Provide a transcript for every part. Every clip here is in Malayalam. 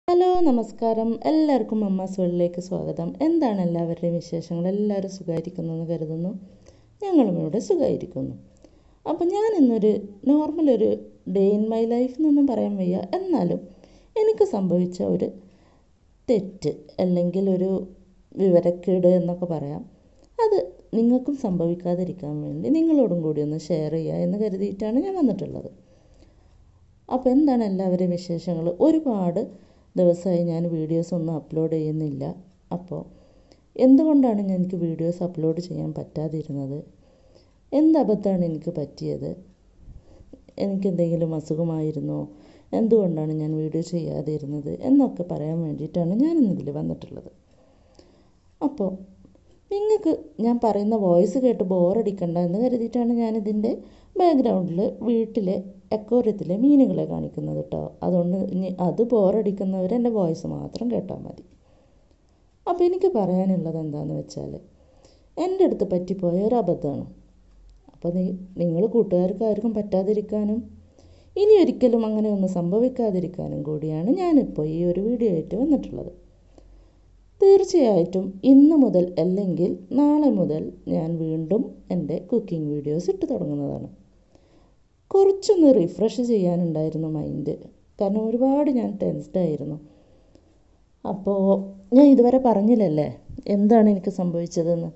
ഹലോ നമസ്കാരം എല്ലാവർക്കും അമ്മാസ് വേൾഡിലേക്ക് സ്വാഗതം എന്താണ് എല്ലാവരുടെയും വിശേഷങ്ങൾ എല്ലാവരും സുഖമായിരിക്കുന്നു എന്ന് കരുതുന്നു ഞങ്ങളും ഇവിടെ സുഖമായിരിക്കുന്നു അപ്പം ഞാൻ ഇന്നൊരു നോർമൽ ഒരു ഡേ ഇൻ മൈ ലൈഫ് എന്നൊന്നും പറയാൻ വയ്യ എന്നാലും എനിക്ക് സംഭവിച്ച ഒരു തെറ്റ് അല്ലെങ്കിൽ ഒരു വിവരക്കേട് എന്നൊക്കെ പറയാം അത് നിങ്ങൾക്കും സംഭവിക്കാതിരിക്കാൻ വേണ്ടി നിങ്ങളോടും കൂടി ഒന്ന് ഷെയർ ചെയ്യുക എന്ന് കരുതിയിട്ടാണ് ഞാൻ വന്നിട്ടുള്ളത് അപ്പോൾ എന്താണ് എല്ലാവരുടെയും വിശേഷങ്ങൾ ഒരുപാട് ദിവസമായി ഞാൻ വീഡിയോസ് ഒന്നും അപ്ലോഡ് ചെയ്യുന്നില്ല അപ്പോൾ എന്തുകൊണ്ടാണ് ഞാൻ എനിക്ക് വീഡിയോസ് അപ്ലോഡ് ചെയ്യാൻ പറ്റാതിരുന്നത് എന്ത് അബദ്ധമാണ് എനിക്ക് പറ്റിയത് എനിക്കെന്തെങ്കിലും അസുഖമായിരുന്നോ എന്തുകൊണ്ടാണ് ഞാൻ വീഡിയോ ചെയ്യാതിരുന്നത് എന്നൊക്കെ പറയാൻ വേണ്ടിയിട്ടാണ് ഞാൻ ഇന്നിതിൽ വന്നിട്ടുള്ളത് അപ്പോൾ നിങ്ങൾക്ക് ഞാൻ പറയുന്ന വോയിസ് കേട്ട് ബോറടിക്കണ്ട എന്ന് കരുതിയിട്ടാണ് ഞാനിതിൻ്റെ ബാക്ക്ഗ്രൗണ്ടിൽ വീട്ടിലെ അക്വേറിയത്തിലെ മീനുകളെ കാണിക്കുന്നത് കേട്ടോ അതുകൊണ്ട് ഇനി അത് ബോറടിക്കുന്നവർ എൻ്റെ വോയിസ് മാത്രം കേട്ടാൽ മതി അപ്പോൾ എനിക്ക് പറയാനുള്ളത് എന്താണെന്ന് വെച്ചാൽ എൻ്റെ അടുത്ത് പറ്റിപ്പോയ ഒരു അബദ്ധമാണ് അപ്പോൾ നീ നിങ്ങൾ കൂട്ടുകാർക്ക് ആർക്കും പറ്റാതിരിക്കാനും ഇനി ഒരിക്കലും അങ്ങനെ ഒന്നും സംഭവിക്കാതിരിക്കാനും കൂടിയാണ് ഞാനിപ്പോൾ ഈ ഒരു വീഡിയോ ആയിട്ട് വന്നിട്ടുള്ളത് തീർച്ചയായിട്ടും ഇന്ന് മുതൽ അല്ലെങ്കിൽ നാളെ മുതൽ ഞാൻ വീണ്ടും എൻ്റെ കുക്കിംഗ് വീഡിയോസ് ഇട്ട് തുടങ്ങുന്നതാണ് കുറച്ചൊന്ന് റിഫ്രഷ് ചെയ്യാനുണ്ടായിരുന്നു മൈൻഡ് കാരണം ഒരുപാട് ഞാൻ ടെൻസ്ഡ് ആയിരുന്നു അപ്പോൾ ഞാൻ ഇതുവരെ പറഞ്ഞില്ലല്ലേ എന്താണ് എനിക്ക് സംഭവിച്ചതെന്ന്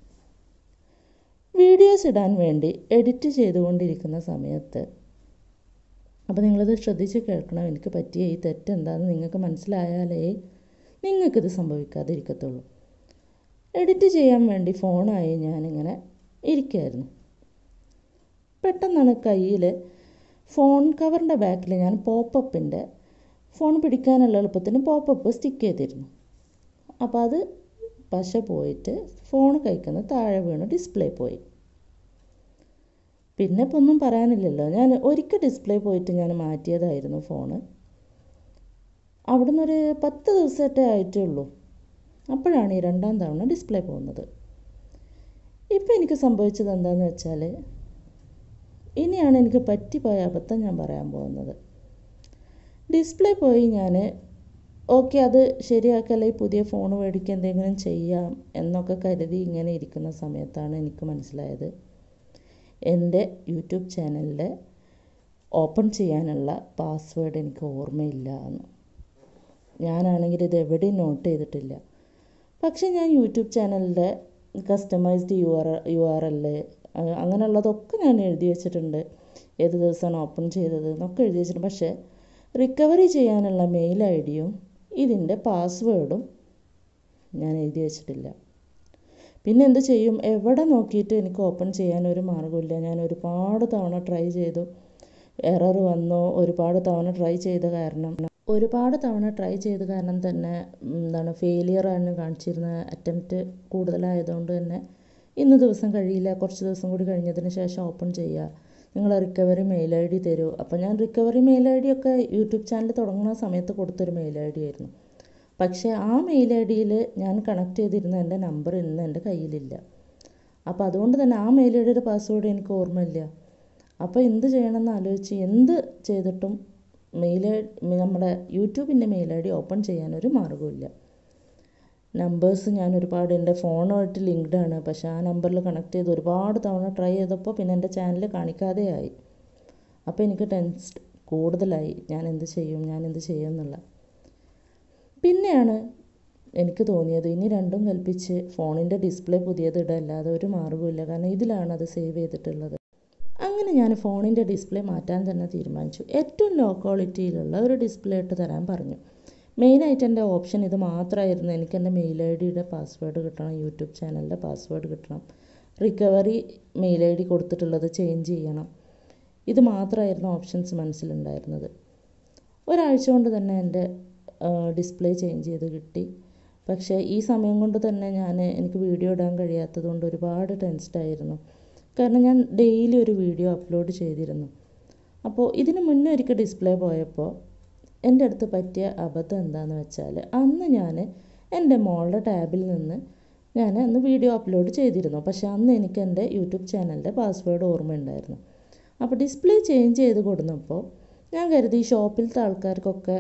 വീഡിയോസ് ഇടാൻ വേണ്ടി എഡിറ്റ് ചെയ്തുകൊണ്ടിരിക്കുന്ന സമയത്ത് അപ്പോൾ നിങ്ങളത് ശ്രദ്ധിച്ച് കേൾക്കണം എനിക്ക് പറ്റിയ ഈ തെറ്റ് എന്താണെന്ന് നിങ്ങൾക്ക് മനസ്സിലായാലേ നിങ്ങൾക്കിത് സംഭവിക്കാതിരിക്കത്തുള്ളൂ എഡിറ്റ് ചെയ്യാൻ വേണ്ടി ഫോണായി ഞാനിങ്ങനെ ഇരിക്കുകയായിരുന്നു പെട്ടെന്നാണ് കയ്യിൽ ഫോൺ കവറിൻ്റെ ബാക്കിൽ ഞാൻ പോപ്പപ്പിൻ്റെ ഫോൺ പിടിക്കാനുള്ള എളുപ്പത്തിന് പോപ്പപ്പ് സ്റ്റിക്ക് ചെയ്തിരുന്നു അപ്പോൾ അത് പശ പോയിട്ട് ഫോൺ കഴിക്കുന്ന താഴെ വീണ് ഡിസ്പ്ലേ പോയി പിന്നെ ഇപ്പോൾ ഒന്നും പറയാനില്ലല്ലോ ഞാൻ ഒരിക്കൽ ഡിസ്പ്ലേ പോയിട്ട് ഞാൻ മാറ്റിയതായിരുന്നു ഫോണ് അവിടുന്ന് ഒരു പത്ത് ദിവസമായിട്ടേ ആയിട്ടേ ഉള്ളൂ അപ്പോഴാണ് ഈ രണ്ടാം തവണ ഡിസ്പ്ലേ പോകുന്നത് ഇപ്പം എനിക്ക് സംഭവിച്ചത് എന്താണെന്ന് വെച്ചാൽ ഇനിയാണ് എനിക്ക് പറ്റിപ്പോയ അബദ്ധം ഞാൻ പറയാൻ പോകുന്നത് ഡിസ്പ്ലേ പോയി ഞാൻ ഓക്കെ അത് ശരിയാക്കല്ലേ പുതിയ ഫോൺ മേടിക്കുക എന്തെങ്കിലും ചെയ്യാം എന്നൊക്കെ കരുതി ഇങ്ങനെ ഇരിക്കുന്ന സമയത്താണ് എനിക്ക് മനസ്സിലായത് എൻ്റെ യൂട്യൂബ് ചാനലിൻ്റെ ഓപ്പൺ ചെയ്യാനുള്ള പാസ്വേഡ് എനിക്ക് ഓർമ്മയില്ല എന്ന് ഞാനാണെങ്കിൽ ഇത് എവിടെയും നോട്ട് ചെയ്തിട്ടില്ല പക്ഷേ ഞാൻ യൂട്യൂബ് ചാനലിൻ്റെ customized U R U R L അങ്ങനെയുള്ളതൊക്കെ ഞാൻ എഴുതി വെച്ചിട്ടുണ്ട് ഏത് ദിവസമാണ് ഓപ്പൺ ചെയ്തത് എന്നൊക്കെ എഴുതി വെച്ചിട്ടുണ്ട് പക്ഷേ റിക്കവറി ചെയ്യാനുള്ള മെയിൽ ഐ ഡിയും ഇതിൻ്റെ പാസ്വേഡും ഞാൻ എഴുതി വെച്ചിട്ടില്ല പിന്നെ എന്ത് ചെയ്യും എവിടെ നോക്കിയിട്ട് എനിക്ക് ഓപ്പൺ ചെയ്യാൻ ഒരു മാർഗ്ഗമില്ല ഞാൻ ഒരുപാട് തവണ ട്രൈ ചെയ്തു എറർ വന്നു ഒരുപാട് തവണ ട്രൈ ചെയ്ത കാരണം ഒരുപാട് തവണ ട്രൈ ചെയ്ത കാരണം തന്നെ എന്താണ് ഫെയിലിയർ ആണ് കാണിച്ചിരുന്ന അറ്റംപ്റ്റ് കൂടുതലായതുകൊണ്ട് തന്നെ ഇന്ന് ദിവസം കഴിയില്ല കുറച്ച് ദിവസം കൂടി കഴിഞ്ഞതിന് ശേഷം ഓപ്പൺ ചെയ്യുക നിങ്ങൾ റിക്കവറി മെയിൽ ഐ ഡി തരൂ അപ്പോൾ ഞാൻ റിക്കവറി മെയിൽ ഐ ഡി ഒക്കെ യൂട്യൂബ് ചാനൽ തുടങ്ങുന്ന സമയത്ത് കൊടുത്തൊരു മെയിൽ ഐ ഡി ആയിരുന്നു പക്ഷേ ആ മെയിൽ ഐ ഡിയിൽ ഞാൻ കണക്ട് ചെയ്തിരുന്ന എൻ്റെ നമ്പർ ഇന്ന് എൻ്റെ കയ്യിലില്ല അപ്പോൾ അതുകൊണ്ട് തന്നെ ആ മെയിൽ ഐ ഡിയുടെ പാസ്വേഡ് എനിക്ക് ഓർമ്മയില്ല അപ്പോൾ എന്ത് ചെയ്യണമെന്ന് ആലോചിച്ച് എന്ത് ചെയ്തിട്ടും മെയിൽ നമ്മുടെ യൂട്യൂബിൻ്റെ മെയിൽ ഐ ഡി ഓപ്പൺ ചെയ്യാനൊരു മാർഗ്ഗമില്ല നമ്പേഴ്സ് ഞാൻ ഒരുപാട് എൻ്റെ ഫോണുമായിട്ട് ലിങ്ക്ഡ് ആണ് പക്ഷേ ആ നമ്പറിൽ കണക്ട് ചെയ്ത് ഒരുപാട് തവണ ട്രൈ ചെയ്തപ്പോൾ പിന്നെ എൻ്റെ ചാനൽ കാണിക്കാതെ ആയി അപ്പോൾ എനിക്ക് ടെൻസ്ഡ് കൂടുതലായി ഞാൻ എന്ത് ചെയ്യും ഞാൻ എന്ത് ചെയ്യും എന്നുള്ള പിന്നെയാണ് എനിക്ക് തോന്നിയത് ഇനി രണ്ടും കൽപ്പിച്ച് ഫോണിൻ്റെ ഡിസ്പ്ലേ പുതിയത് ഇടല്ലാതെ ഒരു മാർഗ്ഗമില്ല കാരണം ഇതിലാണ് അത് സേവ് ചെയ്തിട്ടുള്ളത് അങ്ങനെ ഞാൻ ഫോണിൻ്റെ ഡിസ്പ്ലേ മാറ്റാൻ തന്നെ തീരുമാനിച്ചു ഏറ്റവും ലോ ക്വാളിറ്റിയിലുള്ള ഒരു ഡിസ്പ്ലേ ഇട്ട് തരാൻ പറഞ്ഞു മെയിനായിട്ട് എൻ്റെ ഓപ്ഷൻ ഇത് മാത്രമായിരുന്നു എനിക്ക് എൻ്റെ മെയിൽ ഐ ഡിയുടെ പാസ്വേഡ് കിട്ടണം യൂട്യൂബ് ചാനലിൻ്റെ പാസ്വേഡ് കിട്ടണം റിക്കവറി മെയിൽ ഐ ഡി കൊടുത്തിട്ടുള്ളത് ചേഞ്ച് ചെയ്യണം ഇത് മാത്രമായിരുന്നു ഓപ്ഷൻസ് മനസ്സിലുണ്ടായിരുന്നത് ഒരാഴ്ച കൊണ്ട് തന്നെ എൻ്റെ ഡിസ്പ്ലേ ചേഞ്ച് ചെയ്ത് കിട്ടി പക്ഷേ ഈ സമയം കൊണ്ട് തന്നെ ഞാൻ എനിക്ക് വീഡിയോ ഇടാൻ കഴിയാത്തത് കൊണ്ട് ഒരുപാട് ടെൻസ്ഡ് ആയിരുന്നു കാരണം ഞാൻ ഡെയിലി ഒരു വീഡിയോ അപ്ലോഡ് ചെയ്തിരുന്നു അപ്പോൾ ഇതിന് മുന്നേ ഒരിക്കൽ ഡിസ്പ്ലേ പോയപ്പോൾ എൻ്റെ അടുത്ത് പറ്റിയ അബദ്ധം എന്താണെന്ന് വെച്ചാൽ അന്ന് ഞാൻ എൻ്റെ മോളുടെ ടാബിൽ നിന്ന് ഞാൻ അന്ന് വീഡിയോ അപ്ലോഡ് ചെയ്തിരുന്നു പക്ഷേ അന്ന് എനിക്ക് എൻ്റെ യൂട്യൂബ് ചാനലിൻ്റെ പാസ്വേഡ് ഓർമ്മയുണ്ടായിരുന്നു അപ്പോൾ ഡിസ്പ്ലേ ചേഞ്ച് ചെയ്ത് കൊടുന്നപ്പോൾ ഞാൻ കരുതി ഷോപ്പിലത്തെ ആൾക്കാർക്കൊക്കെ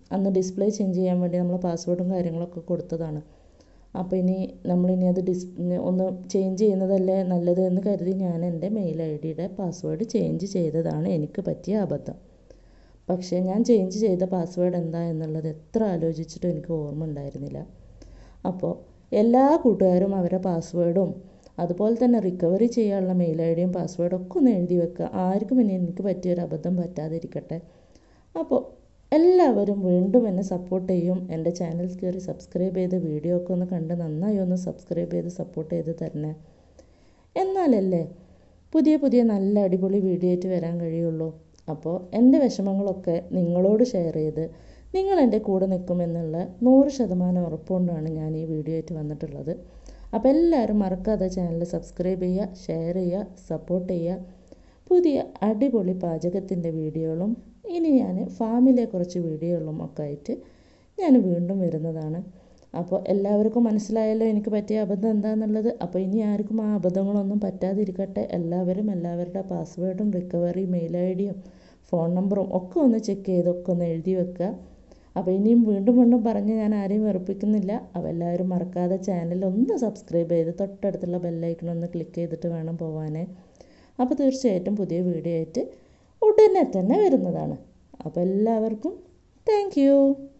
അന്ന് ഡിസ്പ്ലേ ചേഞ്ച് ചെയ്യാൻ വേണ്ടി നമ്മൾ പാസ്വേഡും കാര്യങ്ങളൊക്കെ കൊടുത്തതാണ് അപ്പോൾ ഇനി നമ്മളിനി അത് ഡിസ് ഒന്ന് ചേഞ്ച് ചെയ്യുന്നതല്ലേ നല്ലത് എന്ന് കരുതി ഞാൻ എൻ്റെ മെയിൽ ഐ ഡിയുടെ പാസ്വേഡ് ചേഞ്ച് ചെയ്തതാണ് എനിക്ക് പറ്റിയ അബദ്ധം പക്ഷേ ഞാൻ ചേഞ്ച് ചെയ്ത പാസ്വേഡ് എന്താ എന്നുള്ളത് എത്ര ആലോചിച്ചിട്ടും എനിക്ക് ഓർമ്മ ഉണ്ടായിരുന്നില്ല അപ്പോൾ എല്ലാ കൂട്ടുകാരും അവരുടെ പാസ്വേഡും അതുപോലെ തന്നെ റിക്കവറി ചെയ്യാനുള്ള മെയിൽ ഐ ഡിയും പാസ്വേഡും ഒക്കെ ഒന്ന് എഴുതി വെക്കുക ആർക്കും ഇനി എനിക്ക് പറ്റിയൊരു അബദ്ധം പറ്റാതിരിക്കട്ടെ അപ്പോൾ എല്ലാവരും വീണ്ടും എന്നെ സപ്പോർട്ട് ചെയ്യും എൻ്റെ ചാനൽ കയറി സബ്സ്ക്രൈബ് ചെയ്ത് വീഡിയോ ഒക്കെ ഒന്ന് കണ്ട് നന്നായി ഒന്ന് സബ്സ്ക്രൈബ് ചെയ്ത് സപ്പോർട്ട് ചെയ്ത് തരണേ എന്നാലല്ലേ പുതിയ പുതിയ നല്ല അടിപൊളി വീഡിയോ ആയിട്ട് വരാൻ കഴിയുള്ളൂ അപ്പോൾ എൻ്റെ വിഷമങ്ങളൊക്കെ നിങ്ങളോട് ഷെയർ ചെയ്ത് നിങ്ങൾ എൻ്റെ കൂടെ നിൽക്കുമെന്നുള്ള നൂറ് ശതമാനം ഉറപ്പുകൊണ്ടാണ് ഞാൻ ഈ വീഡിയോ ആയിട്ട് വന്നിട്ടുള്ളത് അപ്പോൾ എല്ലാവരും മറക്കാതെ ചാനൽ സബ്സ്ക്രൈബ് ചെയ്യുക ഷെയർ ചെയ്യുക സപ്പോർട്ട് ചെയ്യുക പുതിയ അടിപൊളി പാചകത്തിൻ്റെ വീഡിയോകളും ഇനി ഞാൻ ഫാമിലെ കുറച്ച് വീഡിയോകളും ഒക്കെ ആയിട്ട് ഞാൻ വീണ്ടും വരുന്നതാണ് അപ്പോൾ എല്ലാവർക്കും മനസ്സിലായല്ലോ എനിക്ക് പറ്റിയ അബദ്ധം എന്താണെന്നുള്ളത് അപ്പോൾ ഇനി ആർക്കും ആ അബദ്ധങ്ങളൊന്നും പറ്റാതിരിക്കട്ടെ എല്ലാവരും എല്ലാവരുടെ പാസ്വേഡും റിക്കവറി മെയിൽ ഐ ഡിയും ഫോൺ നമ്പറും ഒക്കെ ഒന്ന് ചെക്ക് ചെയ്ത് ഒക്കെ ഒന്ന് എഴുതി വെക്കുക അപ്പോൾ ഇനിയും വീണ്ടും വീണ്ടും പറഞ്ഞ് ഞാൻ ആരെയും വെറുപ്പിക്കുന്നില്ല അപ്പോൾ എല്ലാവരും മറക്കാതെ ചാനൽ ഒന്ന് സബ്സ്ക്രൈബ് ചെയ്ത് തൊട്ടടുത്തുള്ള ബെല്ലൈക്കൺ ഒന്ന് ക്ലിക്ക് ചെയ്തിട്ട് വേണം പോവാനേ അപ്പോൾ തീർച്ചയായിട്ടും പുതിയ വീഡിയോ ആയിട്ട് ഉടനെ തന്നെ വരുന്നതാണ് അപ്പോൾ എല്ലാവർക്കും താങ്ക്